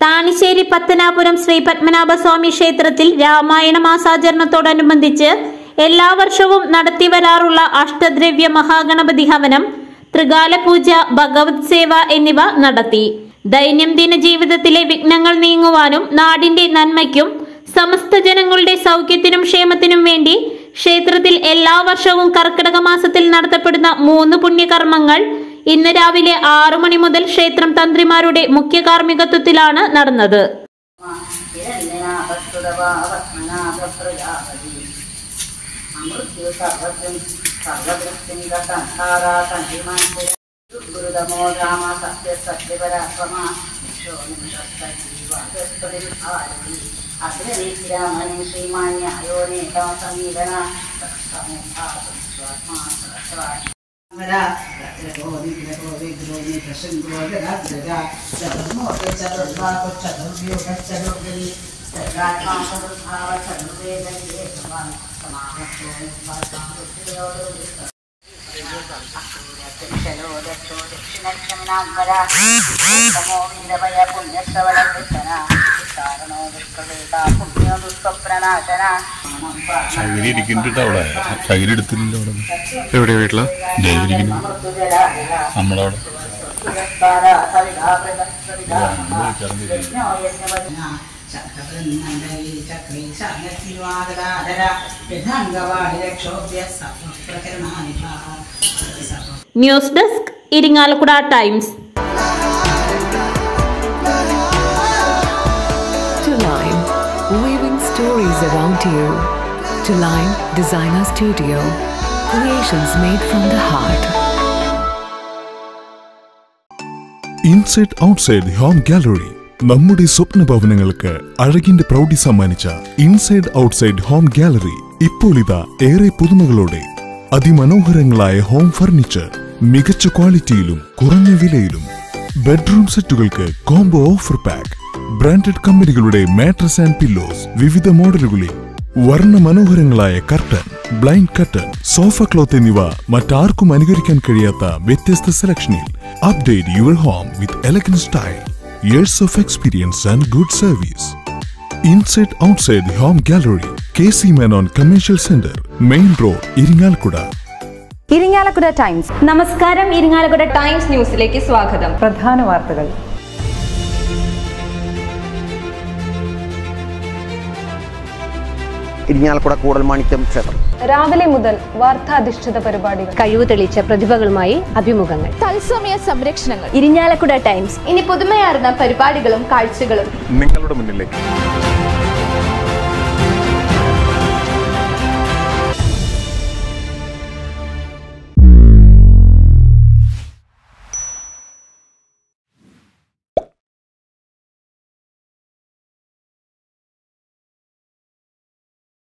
താണിശ്ശേരി പത്തനാപുരം ശ്രീ പത്മനാഭസ്വാമി ക്ഷേത്രത്തിൽ രാമായണ മാസാചരണത്തോടനുബന്ധിച്ച് എല്ലാ വർഷവും നടത്തിവരാറുള്ള അഷ്ടദ്രവ്യ മഹാഗണപതി ഹവനം ത്രികാല പൂജ ഭഗവത് സേവ എന്നിവ നടത്തി ദൈനംദിന ജീവിതത്തിലെ വിഘ്നങ്ങൾ നീങ്ങുവാനും നാടിന്റെ നന്മയ്ക്കും സമസ്ത ജനങ്ങളുടെ സൗഖ്യത്തിനും ക്ഷേമത്തിനും വേണ്ടി ക്ഷേത്രത്തിൽ എല്ലാ വർഷവും കർക്കിടക മാസത്തിൽ നടത്തപ്പെടുന്ന മൂന്ന് പുണ്യകർമ്മങ്ങൾ ഇന്ന് രാവിലെ ആറു മണി മുതൽ ക്ഷേത്രം തന്ത്രിമാരുടെ മുഖ്യ കാർമ്മികത്വത്തിലാണ് നടന്നത് ഹിരണ്യനാഭസ്തുതവാവത്മനാഭപ്രജാപതി അമൃത്യു സർവദ്രം സർവദൃഷ്ടിം ഗതന്ധാരാ കണ്ഠിമാൻപുര ഗുരുതമോ രാമ സത്യ സത്യപരാക്രമ ഭാരതി അഗ്രനീരാമനും ശ്രീമാന്യായോ നേതാ സമീരണ ചകിരി ഇരിക്കുന്നുണ്ട് അവിടെ ചകിരി എടുത്തില്ല അവിടെ എവിടെ വീട്ടിലാ ദൈവരിക്കുന്നു നമ്മളവിടെ news desk Irinjalakuda Times To Line, weaving stories around you. To Line Designer Studio, creations made from the heart. Inside outside home gallery നമ്മുടെ സ്വപ്ന ഭവനങ്ങൾക്ക് അഴകിന്റെ പ്രൗഢി സമ്മാനിച്ച ഇൻസൈഡ് ഔട്ട്സൈഡ് ഹോം ഗാലറി ഇപ്പോൾ ഇതാ ഏറെ പുതുമകളോടെ അതിമനോഹരങ്ങളായ ഹോം ഫർണിച്ചർ മികച്ച ക്വാളിറ്റിയിലും കുറഞ്ഞ വിലയിലും ബെഡ്റൂം സെറ്റുകൾക്ക് കോംബോ ഓഫർ പാക്ക് ബ്രാൻഡഡ് കമ്പനികളുടെ മാട്രസ് ആൻഡ് പില്ലോസ് വിവിധ മോഡലുകളിൽ വർണ്ണ മനോഹരങ്ങളായ curtain blind curtain sofa cloth എന്നിവ മറ്റാർക്കും അനുകരിക്കാൻ കഴിയാത്ത വ്യത്യസ്ത സെലക്ഷനിൽ update your home with elegant style years of experience and good service inside outside home gallery K C Menon commercial centre main road Irinjalakuda Irinjalakuda Times നമസ്കാരം ഇരിങ്ങാലക്കുട ടൈംസ് ന്യൂസിലേക്ക് സ്വാഗതം പ്രധാന വാർത്തകൾ ഇരിങ്ങാലക്കുട കൂടൽമാണിക്യം ക്ഷേത്രം രാവിലെ മുതൽ വാർത്താധിഷ്ഠിത പരിപാടികൾ കഴിവ് തെളിയിച്ച പ്രതിഭകളുമായി അഭിമുഖങ്ങൾ തത്സമയ സംരക്ഷണങ്ങൾ ഇരിഞ്ഞാലക്കുട ടൈംസ് ഇനി പുതുമയാർന്ന പരിപാടികളും കാഴ്ചകളും നിങ്ങളുടെ മുന്നിലേക്ക്